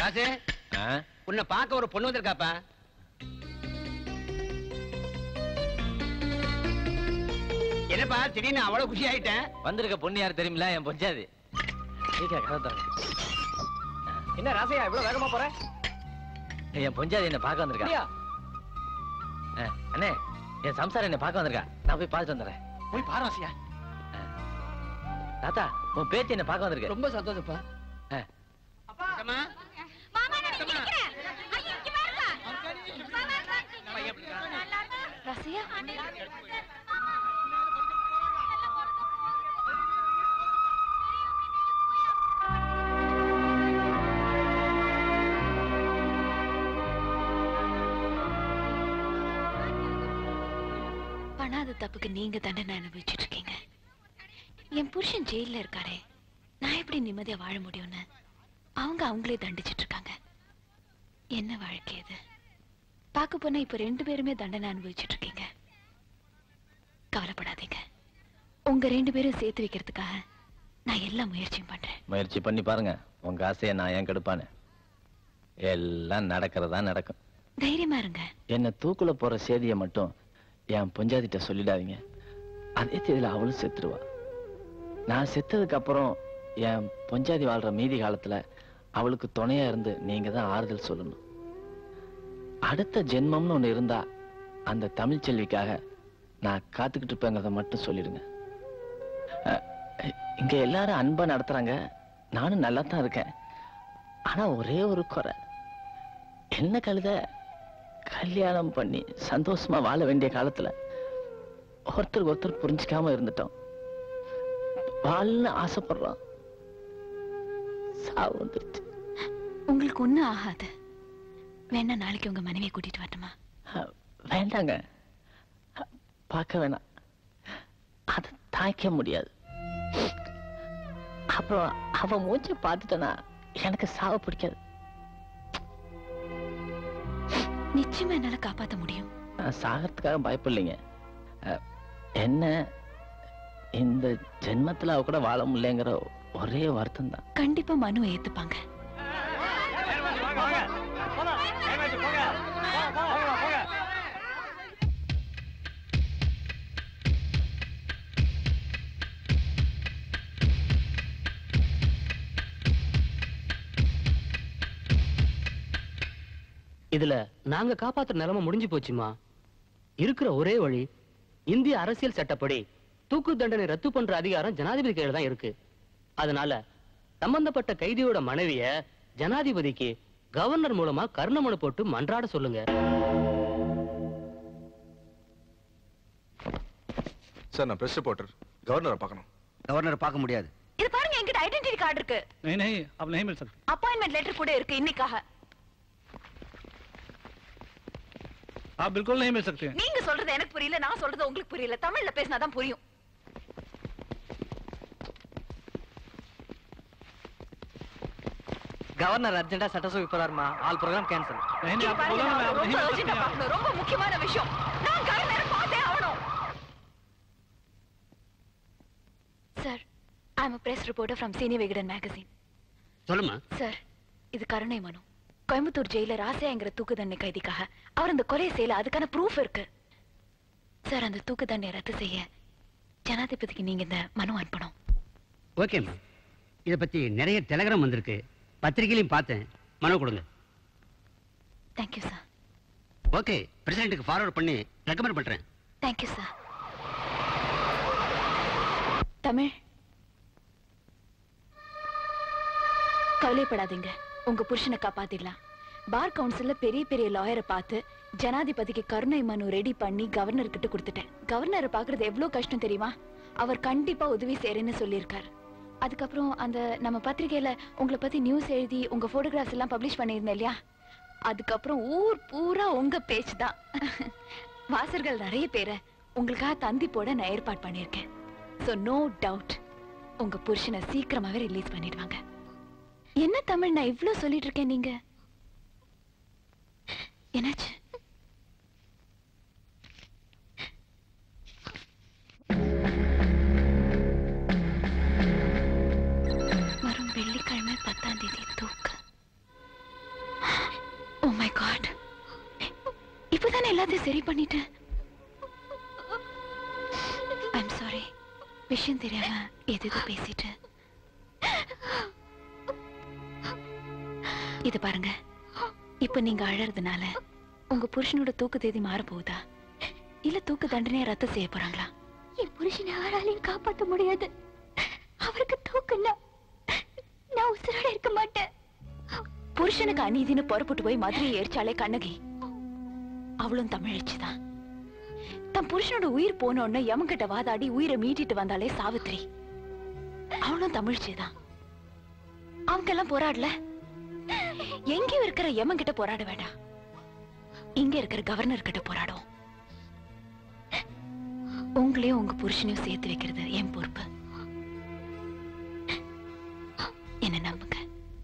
ராசு ஆ? உன்னை பார்க்க ஒரு பொண்ணு வந்திருக்காப்பா என்னப்பா திடீர்னு அவ்வளவு குஷி ஆயிட்டேன் வந்திருக்க பொண்ணு யார் தெரியுமில என் பொஞ்சாது சீக்கிரம் கதை திறங்க. என்ன ராசையா இவ்வளவு வேகமா போற என் பொஞ்சாதி என்ன பார்க்க வந்திருக்கா ஆ, அண்ணே என் சம்சாரம் என்ன பார்க்க வந்திருக்கா நான் போய் பார்த்துட்டு வந்துடுறேன் போய் பாரு ராசையா தாத்தா உன் பேத்தி என்ன பார்க்க வந்திருக்க ரொம்ப சந்தோஷப்பா ஆ. அம்மா, மாமா நான் நிக்கிறேன் ஐயோ இங்க பாருங்க ரசியா பண்ணாத தப்புக்கு நீங்க தண்டனை அனுபவிச்சுட்டு இருக்கீங்க என் புருஷன் ஜெயில்ல இருக்காரே நான் எப்படி நிம்மதியா வாழ முடியும்னு அவங்க அவங்களே தண்டிச்சிட்டு இருக்காங்க என்ன வாழ்க்கை இது பார்க்க போனா இப்ப ரெண்டு பேருமே தண்டனை அனுபவிச்சுட்டு இருக்கீங்க கவலைப்படாதீங்க உங்க ரெண்டு பேரும் சேர்த்து வைக்கிறதுக்காக நான் எல்லா முயற்சியும் பண்றேன் முயற்சி பண்ணி பாருங்க உங்க ஆசையை நான் ஏன் கெடுப்பானு எல்லாம் நடக்கிறதா நடக்கும் தைரியமா இருங்க என்ன தூக்குல போற செய்தியை மட்டும் என் பொஞ்சாதிட்ட சொல்லிடாதீங்க அதே தேதியில அவளும் செத்துருவா நான் செத்ததுக்கு அப்புறம் என் பொஞ்சாதி வாழ்ற மீதி காலத்துல அவளுக்கு துணையா இருந்து நீங்க தான் ஆறுதல் சொல்லணும் அடுத்த ஜென்மம்னு ஒண்ணு இருந்தா அந்த தமிழ் செல்விக்காக நான் காத்துக்கிட்டு இருப்பேங்கிறத மட்டும் சொல்லிடுங்க அஹ், இங்க எல்லாரும் அன்பா நடத்துறாங்க நானும் நல்லா தான் இருக்கேன் ஆனா ஒரே ஒரு குறை என்ன கழுத கல்யாணம் பண்ணி சந்தோஷமா வாழ வேண்டிய காலத்துல ஒருத்தருக்கு ஒருத்தர் புரிஞ்சுக்காம இருந்துட்டோம் வாழன்னு ஆசைப்படுறோம் சாவு வந்துருச்சு உங்களுக்கு ஒண்ணும் ஆகாது வேணா நாளைக்கு உங்க மனைவியை கூட்டிட்டு வரட்டுமா அஹ், வேண்டாங்க அஹ், பார்க்க வேணாம் அதை தாய்க்க முடியாது அப்புறம் அவ மூஞ்ச பார்த்துட்டேன்னா எனக்கு சாவ பிடிக்காது நிச்சயமா என்னால காப்பாத்த முடியும் நான் சாகிறதுக்காக பயப்படலைங்க அஹ், என்ன இந்த ஜென்மத்துல அவ கூட வாழ முடியலைங்கிற ஒரே வருத்தம் தான் கண்டிப்பா மனு ஏத்துப்பாங்க இதுல நாங்க காப்பாத்துற நிலைமை முடிஞ்சு போச்சுமா இருக்கிற ஒரே வழி இந்திய அரசியல் சட்டப்படி தூக்கு தண்டனை ரத்து பண்ற அதிகாரம் ஜனாதிபதி கையில தான் இருக்கு அதனால சம்பந்தப்பட்ட கைதியோட மனைவிய ஜனாதிபதிக்கு கவர்னர் மூலமா கருணை மனு போட்டு மன்றாட சொல்லுங்க சார் நான் பிரஸ் ரிப்போர்ட்டர் கவர்னரை பார்க்கணும் கவர்னரை பார்க்க முடியாது இது பாருங்க என்கிட்ட ஐடென்டிட்டி கார்டு இருக்கு नहीं नहीं अब नहीं मिल सकती அப்பாயின்மெண்ட் லெட்டர் கூட இருக்கு இன்னைக்காக आप बिल्कुल नहीं मिल सकते நீங்க சொல்றது எனக்கு புரியல நான் சொல்றது உங்களுக்கு புரியல தமிழ்ல பேசினாதான் புரியும் கவர்னர் அர்ஜென்டா சட்டசபை போறாருமா ஆல் ப்ரோக்ராம் கேன்சல் नहीं नहीं இது आपको பாருங்க, बोला ना मैं நான் आप नहीं ரொம்ப मिल urgent ஆ सकते பார்க்கணும். ரொம்ப முக்கியமான விஷயம் நான் கவர்னரை பார்த்தே ஆகணும் sir I am press reporter from Seeni Vikatan magazine சொல்லுமா சார் இது கருணை மனு கோயம்புத்தூர் ஜெயில ராசையாங்கிற தூக்கு தண்டனை கைதிக்காக அவர் அந்த கொலை செய்யல அதுக்கான ப்ரூஃப் இருக்கு சார் அந்த தூக்கு தண்டனை ரத்து செய்ய ஜனாதிபதிக்கு நீங்க இந்த மனு அனுப்பணும் ஓகேம்மா இதை பத்தி நிறைய டெலகிராம் வந்திருக்கு பத்திரிகையிலையும் பார்த்தேன் மனு கொடுங்க தேங்க்யூ சார் ஓகே பிரசிடென்ட்டுக்கு ஃபார்வர்ட் பண்ணி ரெக்கமெண்ட் பண்றேன் தேங்க்யூ சார் தமிழ் கவலைப்படாதீங்க உங்க புருஷனை காப்பாத்திடலாம் பார் கவுன்சில்ல பெரிய பெரிய லாயரை பார்த்து ஜனாதிபதிக்கு கருணை மனு ரெடி பண்ணி கவர்னர் கிட்ட கொடுத்துட்டேன் கவர்னரை பாக்குறது எவ்வளவு கஷ்டம் தெரியுமா அவர் கண்டிப்பா உதவி செய்யறேன்னு சொல்லியிருக்காரு அதுக்கப்புறம் அந்த நம்ம பத்திரிக்கையில உங்களை பத்தி நியூஸ் எழுதி உங்க போட்டோகிராஃப்ஸ் எல்லாம் பப்ளிஷ் பண்ணியிருந்தேன் இல்லையா அதுக்கப்புறம் ஊர் பூரா உங்க பேச்சு தான் வாசர்கள் நிறைய பேரை உங்களுக்காக தந்தி போட நான் ஏற்பாடு பண்ணியிருக்கேன் சோ நோ டவுட் உங்க புருஷனை சீக்கிரமாவே ரிலீஸ் பண்ணிடுவாங்க என்ன தமிழ் நான் இவ்ளோ சொல்லிட்டு இருக்கேன் நீங்க என்னாச்சு வரும் வெள்ளிக்கிழமை பத்தாம் தேதி தூக்கு எல்லாத்தையும் சரி பண்ணிட்டு ஐம் சாரி விஷயம் தெரியாம எது எதோ பேசிட்டு இது பாருங்க இப்ப நீங்க அழறதுனால உங்க புருஷனோட தூக்கு தேதி மாற போகுதா இல்ல தூக்கு தண்டனையா ரத்து செய்ய போறாங்களா என் புருஷனை யாராலையும் காப்பாத்த முடியாது அவருக்கு தூக்கல நான் உசுரோட இருக்க மாட்டேன் புருஷனுக்கு அநீதின்னு புறப்பட்டு போய் மதுரை எரிச்சாலே கண்ணகி அவளும் தமிழச்சிதான் தன் புருஷனோட உயிர் போன உடனே யமங்கிட்ட வாதாடி உயிரை மீட்டிட்டு வந்தாலே சாவித்திரி அவளும் தமிழ்ச்சிதான் அவங்க எல்லாம் போராடல எங்கேயும் இருக்கிற யமங்கிட்ட போராட வேண்டாம் இங்க இருக்கிற கவர்னர் கிட்ட போராடும் உங்களையும் உங்க புருஷனையும் சேர்த்து வைக்கிறது என் பொறுப்பு என்ன நம்புங்க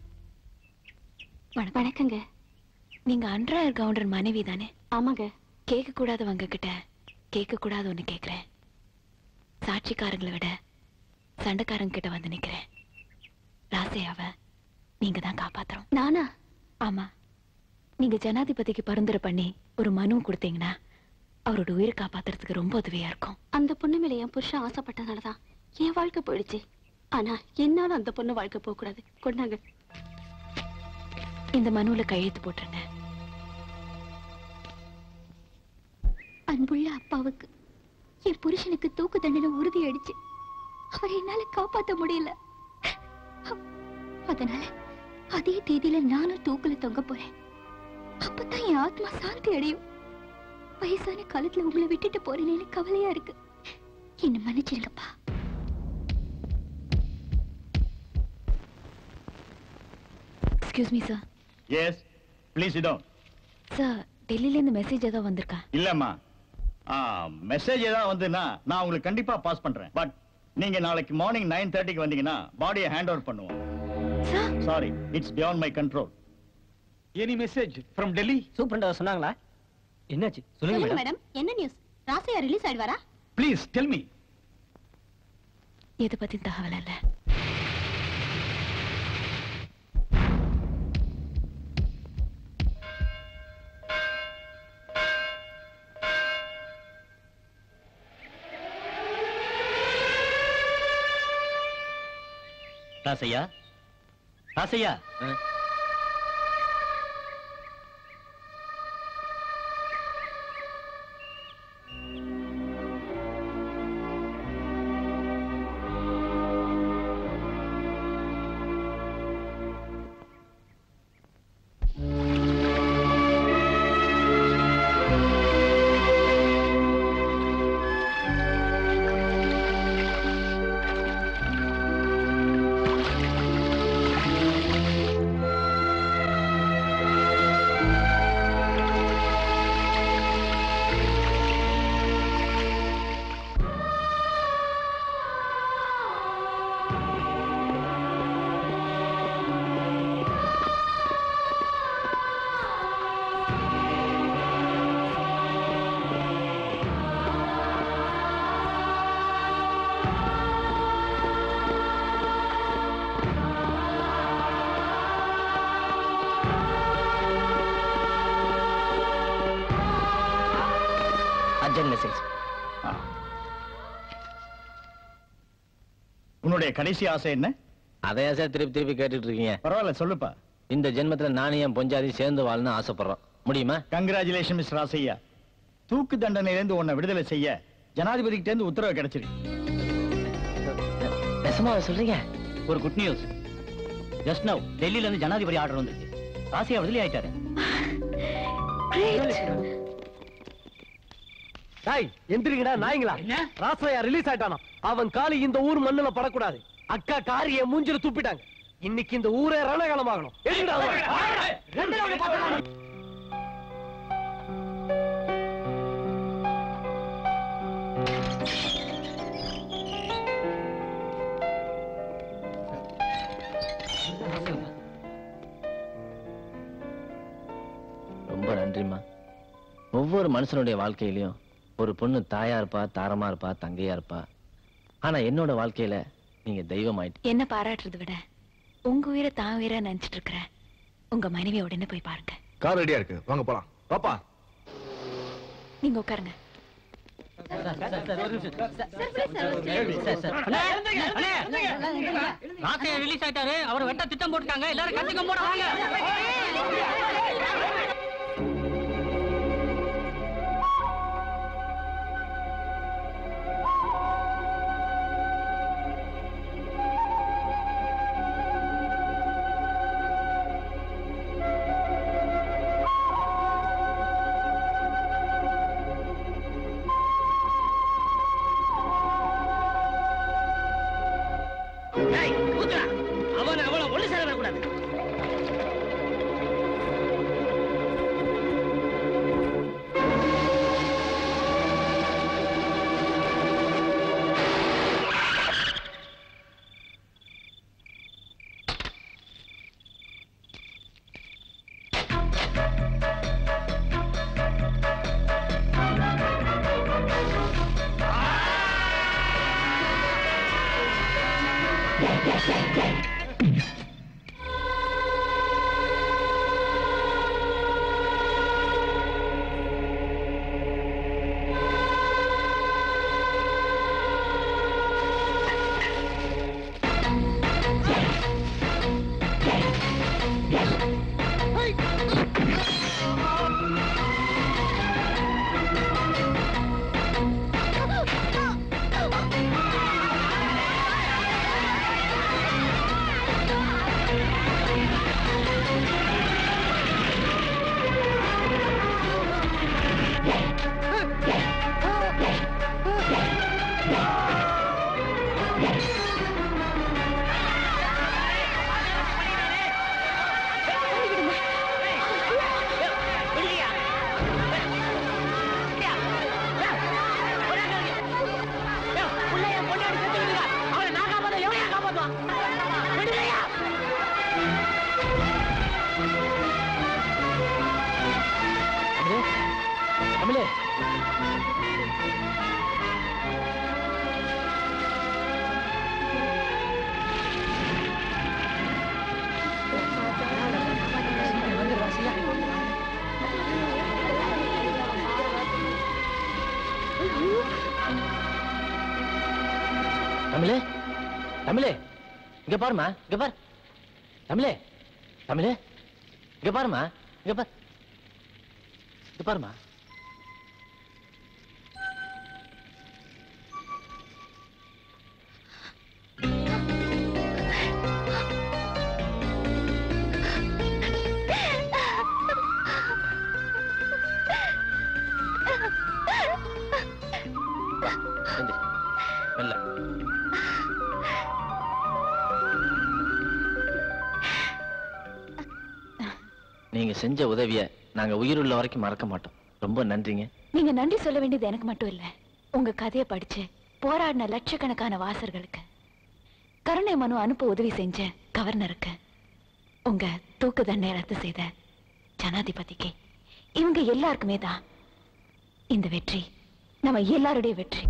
வணக்கங்க நீங்க அன்றாயர் கவுண்டர் மனைவி தானே ஆமாங்க கேட்க கூடாதவங்க கிட்ட கேட்க கூடாத ஒண்ணு கேக்குறேன் சாட்சிக்காரங்களை விட சண்டைக்காரங்க கிட்ட வந்து நிக்கிறேன் ராசையாவ நீங்க தான் காப்பாத்துறோம் நானா ஆமா நீங்க ஜனாதிபதிக்கு பரிந்துரை பண்ணி ஒரு மனு கொடுத்தீங்கன்னா அவரோட உயிரை காப்பாத்துறதுக்கு ரொம்ப உதவியா இருக்கும் அந்த பொண்ணு மேல என் புருஷன் ஆசைப்பட்டனாலதான் என் வாழ்க்கை போயிடுச்சு ஆனா என்னால அந்த பொண்ணு வாழ்க்கை போக கூடாது கொண்டாங்க இந்த மனுவுல கையெழுத்து போட்டுருங்க அன்புள்ள அப்பாவுக்கு என் புருஷனுக்கு தூக்கு தண்டனை உறுதி அடிச்சு அவரை என்னால காப்பாத்த முடியல அதனால அதே தேதியில நானும் தூக்குல தொங்க போறேன் அப்பதான் என் ஆத்மா சாந்தி அடையும் வயசான காலத்துல உங்களை விட்டுட்டு போறேனேன்னு கவலையா இருக்கு என்ன மன்னிச்சிருங்கப்பா excuse me sir yes please down sir டெல்லில இருந்து மெசேஜ் ஏதோ வந்திருக்கா இல்லம்மா மெசேஜ் ஏதாவது வந்துன்னா நான் உங்களுக்கு கண்டிப்பா பாஸ் பண்றேன் பட் நீங்க நாளைக்கு மார்னிங் நைன் தேர்ட்டிக்கு வந்தீங்கன்னா பாடியை ஹேண்ட் ஓவர் பண்ணுவோம் sir sorry it's beyond my control Any message from Delhi? சூப்பரண்டா சொன்னாங்களா என்னாச்சு சொல்லுங்க மேடம் மேடம் என்ன நியூஸ் ராசையா ரிலீஸ் ஆயிடுவாரா Please tell me. எதை பத்தி தகவல் இல்ல ராசையா ராசையா அர்ஜென்ட் மெசேஜ் உன்னுடைய கடைசி ஆசை என்ன அதையா சார் திருப்பி திருப்பி கேட்டுட்டு இருக்கீங்க பரவாயில்ல சொல்லுப்பா இந்த ஜென்மத்துல நானும் என் பொஞ்சாதி சேர்ந்து வாழணும்னு ஆசைப்படுறோம் முடியுமா கங்க்ராச்சுலேஷன் மிஸ் ராசையா தூக்கு தண்டனையிலிருந்து உன்னை விடுதலை செய்ய ஜனாதிபதிகிட்ட இருந்து உத்தரவு கிடைச்சிருக்கு நெசமா சொல்றீங்க ஒரு குட் நியூஸ் ஜஸ்ட் நவ் டெல்லியில இருந்து ஜனாதிபதி ஆர்டர் வந்திருக்கு ராசியா விடுதலை ஆயிட்டாரு டாய் எந்திரிங்கடா நாய்ங்களா ராசையா ரிலீஸ் ஆயிட்டானா அவன் காலி இந்த ஊர் மண்ணுல படக்கூடாது அக்கா காரிய மூஞ்சில துப்பிட்டாங்க இன்னைக்கு இந்த ஊரே ரணகலமாகணும் எதுக்குடா அவன்? எதுக்குடா அவனை பார்க்கணும்? ரொம்ப நன்றிம்மா ஒவ்வொரு மனுஷனுடைய வாழ்க்கையிலயும் ஒரு பொண்ணு தாயா இருப்பா தாரமா இருப்பா தங்கையா இருப்பா ஆனா என்னோட வாழ்க்கையில நீங்க தெய்வம் ஆயிட்டு என்ன பாராட்டுறதை விட உங்க உயிரை தான் உயிரா நினைச்சிட்டு இருக்கிற உங்க மனைவியோட என்ன போய் பாருங்க கார் ரெடியா இருக்கு வாங்க போலாம் பாப்பா நீங்க உட்காருங்க ராசையா ரிலீஸ் ஆயிட்டாரு அவர் வெட்ட திட்டம் போட்டுட்டாங்க எல்லாரும் கத்திக்க போட வாங்க அவன் அவளை ஒண்ணு சேர வரக்கூடாது தமிழே தமிழே தமிழே இங்க பாருமா இங்க பாரு தமிழே தமிழே இங்க பாருமா இங்க பாரு இங்க பாருமா எந்திரி. மெல்ல நீங்க செஞ்ச உதவிய நாங்க உயிருள்ள வரைக்கும் மறக்க மாட்டோம் ரொம்ப நன்றிங்க நீங்க நன்றி சொல்ல வேண்டியது எனக்கு மட்டும் இல்ல உங்க கதையை படிச்சு போராடின லட்சக்கணக்கான வாசர்களுக்கு கருணை மனு அனுப்ப உதவி செஞ்ச கவர்னருக்கு உங்க தூக்கு தண்டனை ரத்து செய்த ஜனாதிபதிக்கு இவங்க எல்லாருக்குமே தான் இந்த வெற்றி நம்ம எல்லாருடைய வெற்றி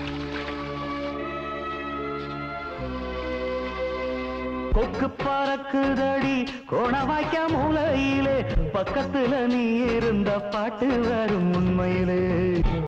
கொக்கு பறக்குதடி கோணவாய்க்க மூலையிலே பக்கத்துல நீ இருந்த பாட்டு வரும் உண்மையிலே